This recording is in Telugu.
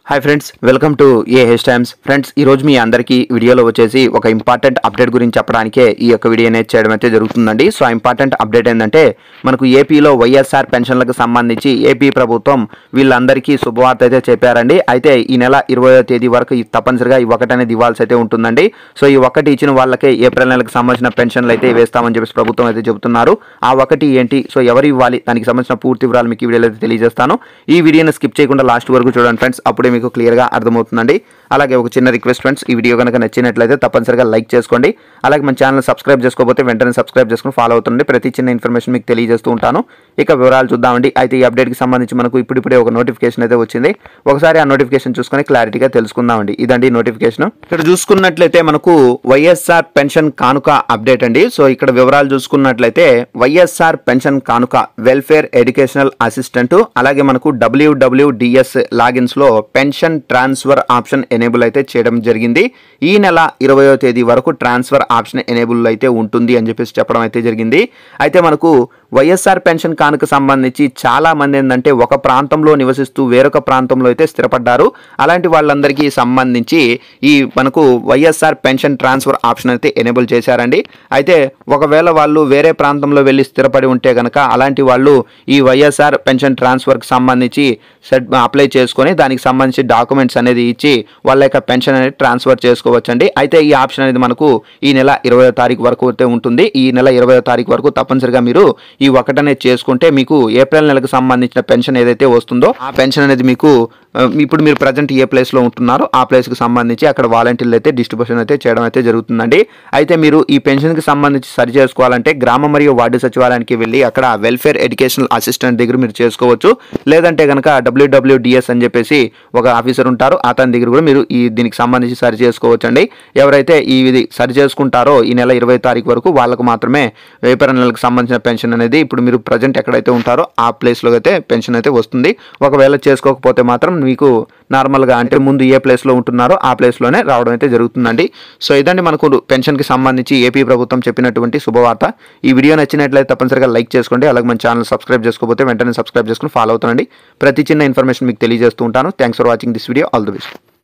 hi friends welcome to A H Times friends ఈ రోజు మీ అందరికీ వీడియోలో వచ్చేసి ఒక ఇంపార్టెంట్ అప్డేట్ గురించి చెప్పడానికే ఈ యొక్క వీడియో అనేది చేయడం అయితే జరుగుతుందండి సో ఆ ఇంపార్టెంట్ అప్డేట్ ఏంటంటే మనకు ఏపీలో వైఎస్ఆర్ పెన్షన్లకు సంబంధించి ఏపీ ప్రభుత్వం వీళ్ళందరికీ శుభవార్త అయితే చెప్పారండి అయితే ఈ నెల ఇరవయో తేదీ వరకు ఈ తప్పనిసరిగా ఈ ఒకటి అనేది ఇవ్వాల్సి అయితే ఉంటుందండి సో ఈ ఒకటి ఇచ్చిన వాళ్ళకే ఏప్రిల్ నెలకు సంబంధించిన పెన్షన్లు అయితే వేస్తామని చెప్పేసి ప్రభుత్వం అయితే చెబుతున్నారు ఆ ఒకటి ఏంటి సో ఎవరు ఇవ్వాలి దానికి సంబంధించిన పూర్తి వివరాలు మీకు ఈ వీడియోలో అయితే తెలియజేస్తాను ఈ వీడియోని స్కిప్ చేయకుండా లాస్ట్ వరకు చూడండి ఫ్రెండ్స్ అప్పుడే మీకు క్లియర్గా అర్థమవుతుందండి అలాగే ఒక చిన్న రిక్వెస్ట్ ఫ్రెండ్స్ ఈ వీడియో కనుక నచ్చినట్లయితే తప్పనిసరిగా లైక్ చేసుకోండి అలాగే మన ఛానల్ సబ్స్క్రైబ్ చేసుకోకపోతే వెంటనే సబ్స్క్రైబ్ చేసుకుని ఫాలో అవుతుండండి ప్రతి చిన్న ఇన్ఫర్మేషన్ మీకు తెలియజేస్తూ ఉంటాను ఇక వివరాలు చూద్దామండి అయితే ఈ అప్డేట్కి సంబంధించి మనకు ఇప్పుడిప్పుడే ఒక నోటిఫికేషన్ అయితే వచ్చింది ఒకసారి ఆ నోటిఫికేషన్ చూసుకొని క్లారిటీగా తెలుసుకుందామండి ఇదండి నోటిఫికేషన్ ఇక్కడ చూసుకున్నట్లయితే మనకు వైఎస్ఆర్ పెన్షన్ కానుక అప్డేట్ అండి సో ఇక్కడ వివరాలు చూసుకున్నట్లయితే వైఎస్ఆర్ పెన్షన్ కానుక వెల్ఫేర్ ఎడ్యుకేషనల్ అసిస్టెంట్ అలాగే మనకు డబ్ల్యూడబ్ల్యూడిఎస్ లాగిన్స్ లో పెన్షన్ ట్రాన్స్ఫర్ ఆప్షన్ ఎనేబుల్ అయితే చేయడం జరిగింది ఈ నెల ఇరవయో తేదీ వరకు ట్రాన్స్ఫర్ ఆప్షన్ ఎనేబుల్ అయితే ఉంటుంది అని చెప్పేసి చెప్పడం అయితే జరిగింది అయితే మనకు వైఎస్ఆర్ పెన్షన్ కానుక సంబంధించి చాలా మంది ఏంటంటే ఒక ప్రాంతంలో నివసిస్తూ వేరొక ప్రాంతంలో అయితే స్థిరపడ్డారు అలాంటి వాళ్ళందరికీ సంబంధించి ఈ మనకు వైఎస్ఆర్ పెన్షన్ ట్రాన్స్ఫర్ ఆప్షన్ అయితే ఎనేబుల్ చేశారండి అయితే ఒకవేళ వాళ్ళు వేరే ప్రాంతంలో వెళ్ళి స్థిరపడి ఉంటే కనుక అలాంటి వాళ్ళు ఈ వైఎస్ఆర్ పెన్షన్ ట్రాన్స్ఫర్కి సంబంధించి సెట్ అప్లై చేసుకొని దానికి సంబంధించి డాక్యుమెంట్స్ అనేది ఇచ్చి వాళ్ళ యొక్క పెన్షన్ అనేది ట్రాన్స్ఫర్ చేసుకోవచ్చండి అయితే ఈ ఆప్షన్ అనేది మనకు ఈ నెల ఇరవై తారీఖు వరకు అయితే ఉంటుంది ఈ నెల ఇరవై తారీఖు వరకు తప్పనిసరిగా మీరు ఈ ఒకటనే చేసుకుంటే మీకు ఏప్రిల్ నెలకు సంబంధించిన పెన్షన్ ఏదైతే వస్తుందో ఆ పెన్షన్ అనేది మీకు ఆ, ఇప్పుడు మీరు ప్రజెంట్ ఏ ప్లేస్లో ఉంటున్నారో ఆ ప్లేస్కి సంబంధించి అక్కడ వాలంటీర్లు అయితే డిస్ట్రిబ్యూషన్ అయితే చేయడం అయితే జరుగుతుందండి అయితే మీరు ఈ పెన్షన్కి సంబంధించి సరి చేసుకోవాలంటే గ్రామ మరియు వార్డు సచివాలయానికి వెళ్ళి అక్కడ వెల్ఫేర్ ఎడ్యుకేషనల్ అసిస్టెంట్ దగ్గర మీరు చేసుకోవచ్చు లేదంటే కనుక డబ్ల్యూడబ్ల్యూడిఎస్ అని చెప్పేసి ఒక ఆఫీసర్ ఉంటారు అతని దగ్గర కూడా మీరు ఈ దీనికి సంబంధించి సరి చేసుకోవచ్చండి ఎవరైతే ఈ ఇది సరి చేసుకుంటారో ఈ నెల ఇరవై తారీఖు వరకు వాళ్ళకు మాత్రమే ఏప్రిల్ నెలకు సంబంధించిన పెన్షన్ అనేది ఇప్పుడు మీరు ప్రజెంట్ ఎక్కడైతే ఉంటారో ఆ ప్లేస్లో అయితే పెన్షన్ అయితే వస్తుంది ఒకవేళ చేసుకోకపోతే మాత్రం మీకు నార్మల్గా అంటే ముందు ఏ ప్లేస్లో ఉంటున్నారో ఆ ప్లేస్లోనే రావడం అయితే జరుగుతుందండి సో ఇదండి మనకు పెన్షన్కి సంబంధించి ఏపీ ప్రభుత్వం చెప్పినటువంటి శుభవార్త ఈ వీడియో నచ్చినట్లయితే తప్పనిసరిగా లైక్ చేసుకోండి అలాగే మన ఛానల్ సబ్స్క్రైబ్ చేసుకోకపోతే వెంటనే సబ్స్క్రైబ్ చేసుకుని ఫాలో అవుతుండండి ప్రతి చిన్న ఇన్ఫర్మేషన్ మీకు తెలియజేస్తూ ఉంటాను thanks for watching this video all the best